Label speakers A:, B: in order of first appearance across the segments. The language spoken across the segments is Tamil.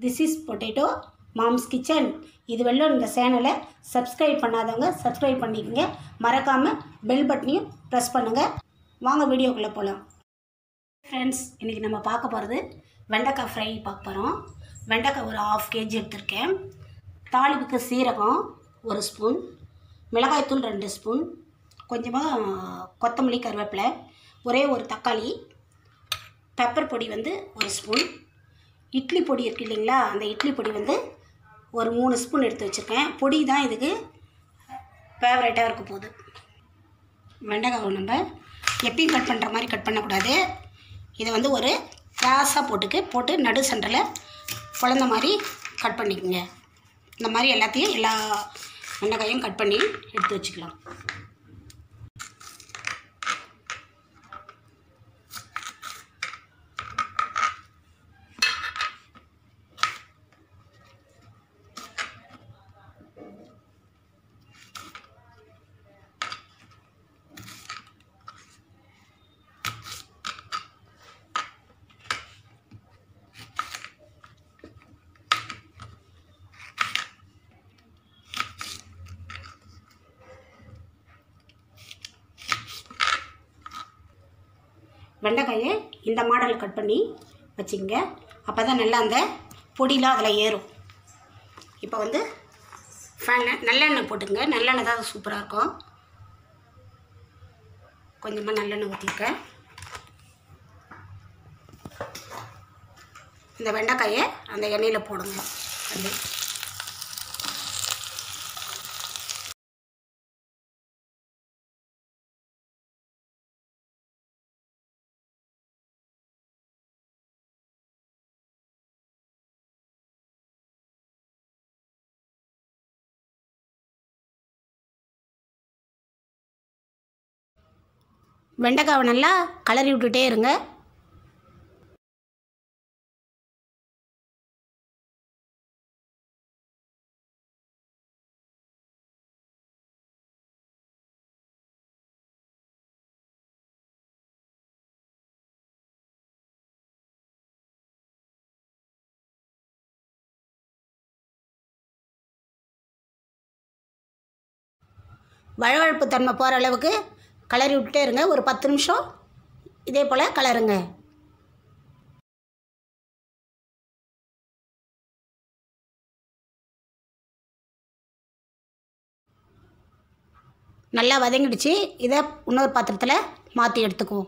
A: this is potato mom's kitchen இது வெள்ளம் இந்த சேனலை சப்ஸ்கிரைப் பண்ணாதவங்க சப்ஸ்கிரைப் பண்ணிக்கோங்க மறக்காமல் பெல் பட்டனையும் ப்ரெஸ் பண்ணுங்கள் வாங்க வீடியோக்குள்ளே போகலாம் ஃப்ரெண்ட்ஸ் இன்றைக்கி நம்ம பார்க்க போகிறது வெண்டைக்காய் ஃப்ரை பார்க்க போகிறோம் வெண்டைக்காய் ஒரு ஆஃப் கேஜி எடுத்திருக்கேன் தாளிப்புக்கு சீரகம் ஒரு ஸ்பூன் மிளகாய்த்தூள் ரெண்டு ஸ்பூன் கொஞ்சமாக கொத்தமல்லி கருவேப்பிலை ஒரே ஒரு தக்காளி பெப்பர் பொடி வந்து ஒரு ஸ்பூன் இட்லி பொடி இருக்கு இல்லைங்களா அந்த இட்லி பொடி வந்து ஒரு மூணு ஸ்பூன் எடுத்து வச்சுருக்கேன் பொடி தான் இதுக்கு ஃபேவரேட்டாக இருக்க போகுது வெண்டைக்காவை நம்ம எப்பயும் கட் பண்ணுற மாதிரி கட் பண்ணக்கூடாது இதை வந்து ஒரு கிராஸாக போட்டுக்கு போட்டு நடு சென்டரில் குழந்த மாதிரி கட் பண்ணிக்கோங்க இந்த மாதிரி எல்லாத்தையும் எல்லா வெண்டைக்காயும் கட் பண்ணி எடுத்து வச்சுக்கலாம் வெண்டைக்காயை இந்த மாடலில் கட் பண்ணி வச்சுக்கங்க அப்போ தான் நல்லா அந்த பொடிலாம் அதில் ஏறும் இப்போ வந்து ஃபேன் நல்லெண்ணெய் போட்டுக்கங்க நல்லெண்ணெய் தான் சூப்பராக இருக்கும் கொஞ்சமாக நல்லெண்ணெய் ஊற்றிருக்கேன் இந்த வெண்டைக்காயை அந்த எண்ணெயில் போடுங்க அப்படி வெண்டைக்காவை நல்லா கலரி விட்டுட்டே இருங்க வழவழப்பு தன்மை போகிற அளவுக்கு கலரி விட்டுட்டே இருங்க ஒரு பத்து நிமிஷம் இதே போல் கலருங்க நல்லா வதங்கிடுச்சு இதை இன்னொரு பாத்திரத்தில் மாற்றி எடுத்துக்குவோம்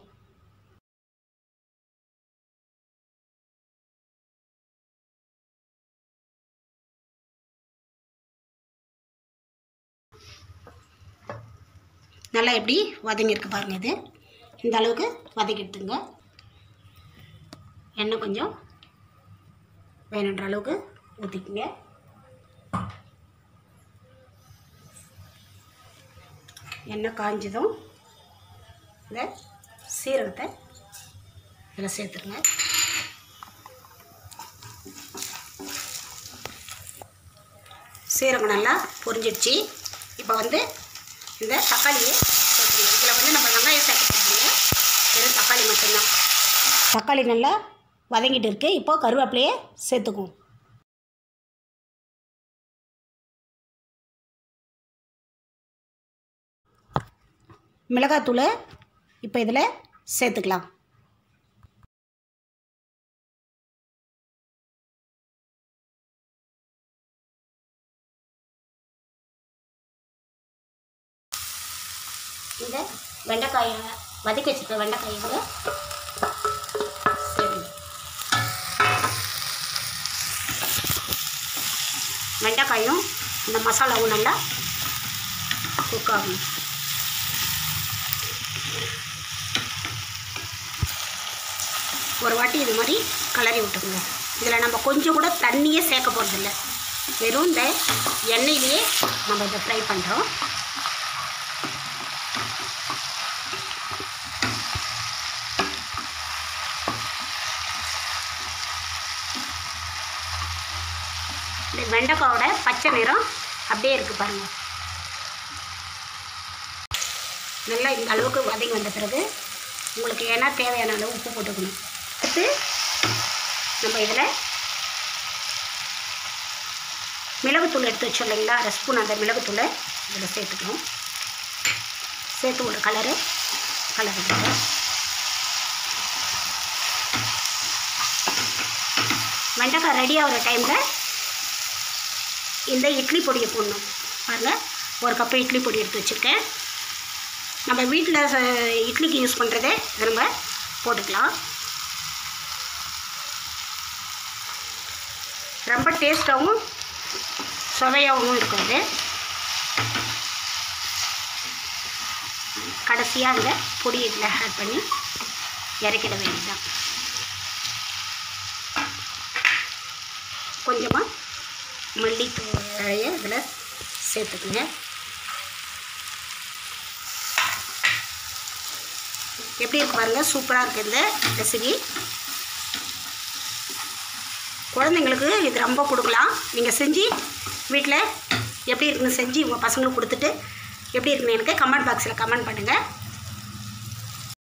A: நல்லா எப்படி வதங்கியிருக்கு பாருங்கள் இது இந்த அளவுக்கு வதக்கிட்டுங்க எண்ணெய் கொஞ்சம் வேணுன்ற அளவுக்கு ஊற்றிக்குங்க எண்ணெய் காஞ்சதும் இந்த சீரகத்தை இதில் சேர்த்துருங்க சீரகம் நல்லா பொரிஞ்சிடுச்சு இப்போ வந்து இந்த தக்காளியை சேர்த்துக்கணும் இதில் வந்து நம்ம வெங்காயம் சேர்க்க போகிறோம் வெறும் தக்காளி மட்டும்தான் தக்காளி நல்லா வதங்கிட்டு இருக்கு இப்போ கருவேப்பிலையை சேர்த்துக்குவோம் மிளகாத்தூளை இப்போ இதில் சேர்த்துக்கலாம் இந்த வெண்டைக்காயை வதக்கி வச்சுருக்க வெண்டைக்காயை கூட சேர்க்கணும் வெண்டைக்காயும் இந்த மசாலாவும் நல்லா குக் ஆகணும் ஒரு வாட்டி இது மாதிரி கலரி விட்டுருங்க இதில் நம்ம கொஞ்சம் கூட தண்ணியே சேர்க்க போகிறதில்ல வெறும் இந்த எண்ணெயிலேயே நம்ம இதை ஃப்ரை பண்ணுறோம் இந்த வெண்டைக்காவோட பச்சை நிறம் அப்படியே இருக்குது பாருங்கள் நல்லா இந்த அளவுக்கு வதங்கி வந்த பிறகு உங்களுக்கு ஏன்னா தேவையான அளவு உப்பு போட்டுக்கணும் அடுத்து நம்ம இதில் மிளகுத்தூள் எடுத்து வச்சோம் இல்லைங்களா அரை ஸ்பூன் அந்த மிளகுத்தூளை இதில் சேர்த்துக்கணும் சேர்த்து ஒரு கலரு கலர் வெண்டைக்காய் ரெடி ஆகிற டைமில் இந்த இட்லி பொடியை போடணும் பாருங்கள் ஒரு கப்பு இட்லி பொடி எடுத்து வச்சுருக்கேன் நம்ம வீட்டில் இட்லிக்கு யூஸ் பண்ணுறதே இதை நம்ம போட்டுக்கலாம் ரொம்ப டேஸ்ட்டாகவும் சுவையாகவும் இருக்கும் இது கடைசியாக இந்த பொடி இதில் ஆட் பண்ணி இறக்கிட வேண்டியதான் கொஞ்சமாக மல்லித்தழையை இதில் சேர்த்துக்குங்க எப்படி இருக்கு பாருங்கள் சூப்பராக இருக்குது இந்த ரெசிபி குழந்தைங்களுக்கு இது ரொம்ப கொடுக்கலாம் நீங்கள் செஞ்சு வீட்டில் எப்படி இருக்குன்னு செஞ்சு உங்கள் பசங்களுக்கு கொடுத்துட்டு எப்படி இருக்குன்னு எனக்கு கமெண்ட் பாக்ஸில் கமெண்ட் பண்ணுங்கள்